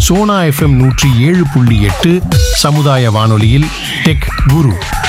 Sona FM நூற்றி ஏழு புள்ளி எட்டு சமுதாய வானொலியில் டெக் குரு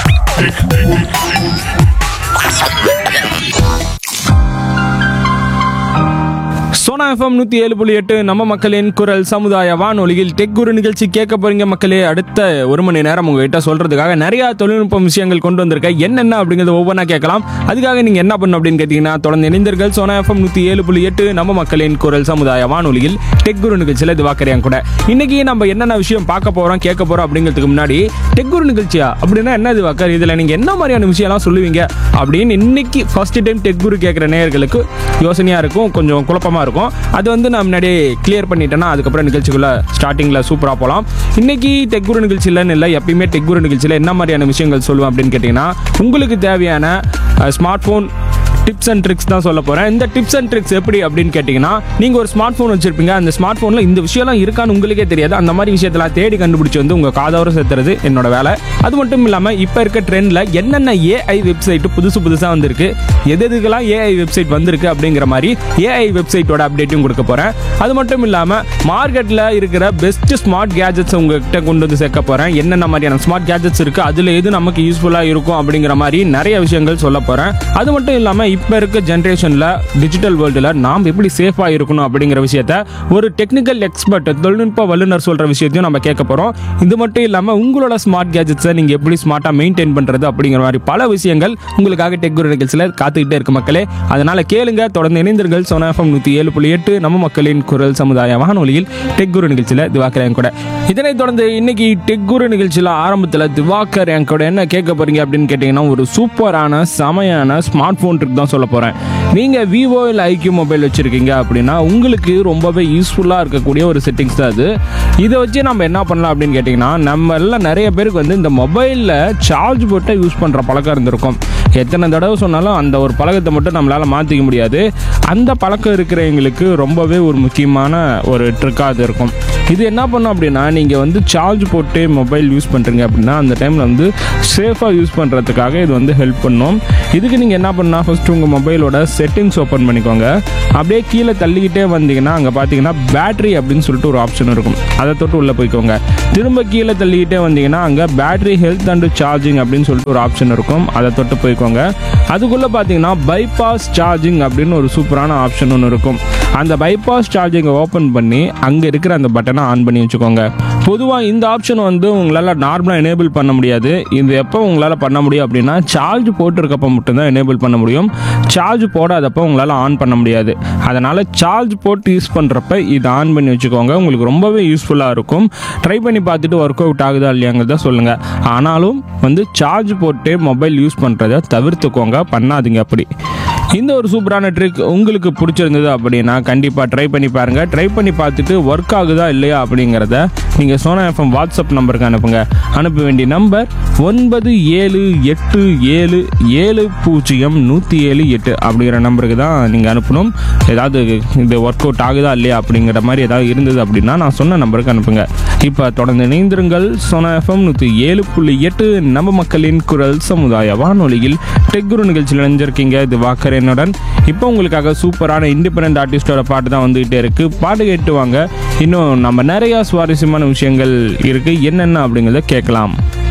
சோனா எஃப்எம் நூற்றி ஏழு புள்ளி எட்டு நம்ம மக்களின் குரல் சமுதாய வானொலியில் டெக் குரு நிகழ்ச்சி கேட்க போறீங்க மக்களே அடுத்த ஒரு மணி நேரம் உங்ககிட்ட சொல்றதுக்காக நிறைய தொழில்நுட்ப விஷயங்கள் கொண்டு வந்திருக்கேன் என்னென்ன அப்படிங்கிறத ஒவ்வொன்றா கேட்கலாம் அதுக்காக நீங்க என்ன பண்ணணும் அப்படின்னு கேட்டீங்கன்னா தொடர்ந்து இணைந்தீர்கள் சோனா எஃப்எம் நூற்றி ஏழு புள்ளி எட்டு நம்ம மக்களின் குரல் சமுதாய வானொலியில் டெக் குரு நிகழ்ச்சியில் இது வாக்கறியாங்க கூட இன்னைக்கு நம்ம என்னென்ன விஷயம் பார்க்க போறோம் கேட்க போறோம் அப்படிங்கிறதுக்கு முன்னாடி டெக் குரு நிகழ்ச்சியா அப்படின்னா என்ன இது வாக்கர் இதுல நீங்க என்ன மாதிரியான விஷயம்லாம் சொல்லுவீங்க அப்படின்னு இன்னைக்கு ஃபர்ஸ்ட் டைம் டெக் குரு கேட்குற நேயர்களுக்கு யோசனையா இருக்கும் கொஞ்சம் குழப்பமா இருக்கும் அது வந்து நான் முன்னாடியே கிளியர் பண்ணிட்டேன்னா அதுக்கப்புறம் நிகழ்ச்சிக்குள்ள ஸ்டார்டிங்ல சூப்பரா போகலாம் இன்னைக்கு டெக் குரு நிகழ்ச்சியிலன்னு இல்லை எப்பயுமே டெக் குரு நிகழ்ச்சியில் என்ன மாதிரியான விஷயங்கள் சொல்லுவேன் அப்படின்னு கேட்டிங்கன்னா உங்களுக்கு தேவையான smart phone tips and tricks தான் சொல்ல போகிறேன் இந்த டிப்ஸ் அண்ட் ட்ரிக்ஸ் எப்படி அப்படின்னு கேட்டிங்கன்னா நீங்கள் ஒரு ஸ்மார்ட் ஃபோன் வச்சிருப்பீங்க அந்த ஸ்மார்ட் ஃபோனில் இந்த விஷயம்லாம் இருக்கான்னு உங்களுக்கே தெரியாது அந்த மாதிரி விஷயத்தெல்லாம் தேடி கண்டுபிடிச்சி வந்து உங்கள் காதோர சேர்த்துறது என்னோட வேலை அது மட்டும் இல்லாமல் இப்போ இருக்க ட்ரெண்டில் என்னென்ன ஏஐ வெப்சைட் புதுசு புதுசாக வந்திருக்கு எது எதுக்கெல்லாம் ஏஐ வெப்சைட் வந்திருக்கு அப்படிங்கிற மாதிரி ஏஐ வெப்சைட்டோட அப்டேட்டும் கொடுக்க போகிறேன் அது மட்டும் இல்லாமல் மார்க்கெட்டில் இருக்கிற பெஸ்ட் ஸ்மார்ட் கேஜெட்ஸ் உங்ககிட்ட கொண்டு வந்து சேர்க்க போகிறேன் என்னென்ன மாதிரியான ஸ்மார்ட் கேஜெட்ஸ் இருக்குது அதில் எது நமக்கு யூஸ்ஃபுல்லாக இருக்கும் அப்படிங்கிற மாதிரி நிறைய விஷயங்கள் சொல்ல போகிறேன் அது மட்டும் இல்லாமல் இப்போ இருக்க ஜென்ரேஷனில் டிஜிட்டல் வேர்ல்டில் நாம் எப்படி சேஃபாக இருக்கணும் அப்படிங்கிற விஷயத்த ஒரு டெக்னிக்கல் எக்ஸ்பர்ட் தொழில்நுட்ப வல்லுநர் சொல்கிற விஷயத்தையும் நம்ம கேட்க போகிறோம் இது மட்டும் இல்லாமல் உங்களோட ஸ்மார்ட் கேஜெட்ஸை நீங்கள் எப்படி ஸ்மார்ட்டாக மெயின்டைன் பண்ணுறது அப்படிங்கிற மாதிரி பல விஷயங்கள் உங்களுக்காக டெக் குரு நிகழ்ச்சியில் காத்துக்கிட்டே இருக்கு மக்களே அதனால் கேளுங்க தொடர்ந்து இணைந்தீர்கள் சோனா எஃப்எம் நூற்றி ஏழு புள்ளி எட்டு நம்ம மக்களின் குரல் சமுதாய வானொலியில் டெக் குரு நிகழ்ச்சியில் திவாக்கர் என் கூட இதனைத் தொடர்ந்து இன்னைக்கு டெக் குரு நிகழ்ச்சியில் ஆரம்பத்தில் திவாக்கர் என் கூட என்ன கேட்க போறீங்க அப்படின்னு கேட்டிங்கன்னா ஒரு சூப்பரான செமையான ஸ்மார்ட் ஃபோன் ட்ரிக் தான் சொல்ல போகிறேன் நீங்கள் விவோ இல்லை ஐக்யூ மொபைல் வச்சுருக்கீங்க அப்படின்னா உங்களுக்கு ரொம்பவே யூஸ்ஃபுல்லாக இருக்கக்கூடிய ஒரு செட்டிங்ஸ் தான் அது இதை வச்சு நம்ம என்ன பண்ணலாம் அப்படின்னு கேட்டிங்கன்னா நம்ம எல்லாம் நிறைய பேருக்கு வந்து இந்த மொபைலில் சார்ஜ் போட்டு யூஸ் பண்ணுற பழக்கம் இருந்திருக்கும் எத்தனை தடவை சொன்னாலும் அந்த ஒரு பழக்கத்தை மட்டும் நம்மளால் மாற்றிக்க முடியாது அந்த பழக்கம் இருக்கிறவங்களுக்கு ரொம்பவே ஒரு முக்கியமான ஒரு ட்ரிக்காக அது இருக்கும் இது என்ன பண்ணும் அப்படின்னா நீங்கள் வந்து சார்ஜ் போட்டு மொபைல் யூஸ் பண்ணுறீங்க அப்படின்னா அந்த டைமில் வந்து சேஃபாக யூஸ் பண்ணுறதுக்காக இது வந்து ஹெல்ப் பண்ணும் இதுக்கு நீங்கள் என்ன பண்ணால் ஃபஸ்ட்டு உங்கள் மொபைலோட செட்டிங்ஸ் ஓப்பன் பண்ணிக்கோங்க அப்படியே கீழே தள்ளிக்கிட்டே வந்தீங்கன்னா அங்கே பார்த்தீங்கன்னா பேட்டரி அப்படின்னு சொல்லிட்டு ஒரு ஆப்ஷன் இருக்கும் அதை தொட்டு உள்ளே போய்க்கோங்க திரும்ப கீழே தள்ளிக்கிட்டே வந்தீங்கன்னா அங்கே பேட்டரி ஹெல்த் அண்ட் சார்ஜிங் அப்படின்னு சொல்லிட்டு ஒரு ஆப்ஷன் இருக்கும் அதை தொட்டு போய்க்கோங்க அதுக்குள்ளே பார்த்தீங்கன்னா பைபாஸ் சார்ஜிங் அப்படின்னு ஒரு சூப்பரான ஆப்ஷன் ஒன்று இருக்கும் அந்த பைபாஸ் சார்ஜிங்கை ஓப்பன் பண்ணி அங்கே இருக்கிற அந்த பட்டனை ஆன் பண்ணி வச்சுக்கோங்க பொதுவாக இந்த ஆப்ஷன் வந்து உங்களால் நார்மலாக எனேபிள் பண்ண முடியாது இது எப்போ உங்களால் பண்ண முடியும் அப்படின்னா சார்ஜ் போட்டிருக்கப்ப மட்டும்தான் எனேபிள் பண்ண முடியும் சார்ஜ் போடாதப்போ உங்களால் ஆன் பண்ண முடியாது அதனால் சார்ஜ் போட்டு யூஸ் பண்ணுறப்ப இதை ஆன் பண்ணி வச்சுக்கோங்க உங்களுக்கு ரொம்பவே யூஸ்ஃபுல்லாக இருக்கும் ட்ரை பண்ணி பார்த்துட்டு ஒர்க் அவுட் ஆகுதா இல்லையாங்கிறத சொல்லுங்கள் ஆனாலும் வந்து சார்ஜ் போட்டு மொபைல் யூஸ் பண்ணுறதை தவிர்த்துக்கோங்க பண்ணாதீங்க அப்படி இந்த ஒரு சூப்பரான ட்ரிக் உங்களுக்கு பிடிச்சிருந்தது அப்படின்னா கண்டிப்பாக ட்ரை பண்ணி பாருங்கள் ட்ரை பண்ணி பார்த்துட்டு ஒர்க் ஆகுதா இல்லையா அப்படிங்கிறத நீங்கள் சோனா எஃப்எம் வாட்ஸ்அப் நம்பருக்கு அனுப்புங்க அனுப்ப வேண்டிய நம்பர் ஒன்பது ஏழு எட்டு ஏழு ஏழு பூஜ்ஜியம் நூற்றி ஏழு எட்டு அப்படிங்கிற நம்பருக்கு தான் நீங்கள் அனுப்பணும் ஏதாவது இது ஒர்க் அவுட் ஆகுதா இல்லையா அப்படிங்கிற மாதிரி ஏதாவது இருந்தது அப்படின்னா நான் சொன்ன நம்பருக்கு அனுப்புங்க இப்போ தொடர்ந்து இணைந்திருங்கள் சோனா எஃப்எம் நூற்றி ஏழு புள்ளி எட்டு நம்ம மக்களின் குரல் சமுதாய வானொலியில் டெக்குரு நிகழ்ச்சியில் இணைஞ்சிருக்கீங்க இது வாக்கர் என்னுடன் இப்போ உங்களுக்காக சூப்பரான இண்டிபெண்ட் ஆர்டிஸ்டோட பாட்டு தான் வந்துகிட்டே இருக்கு பாட்டு கேட்டு வாங்க இன்னும் நம்ம நிறைய சுவாரஸ்யமான விஷயங்கள் இருக்கு என்னென்ன அப்படிங்கிறத கேட்கலாம்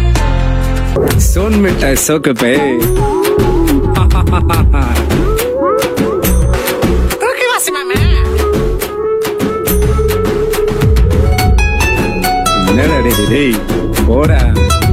सोन मिठाई सोक पे என்னடா டேய், டேய் போடா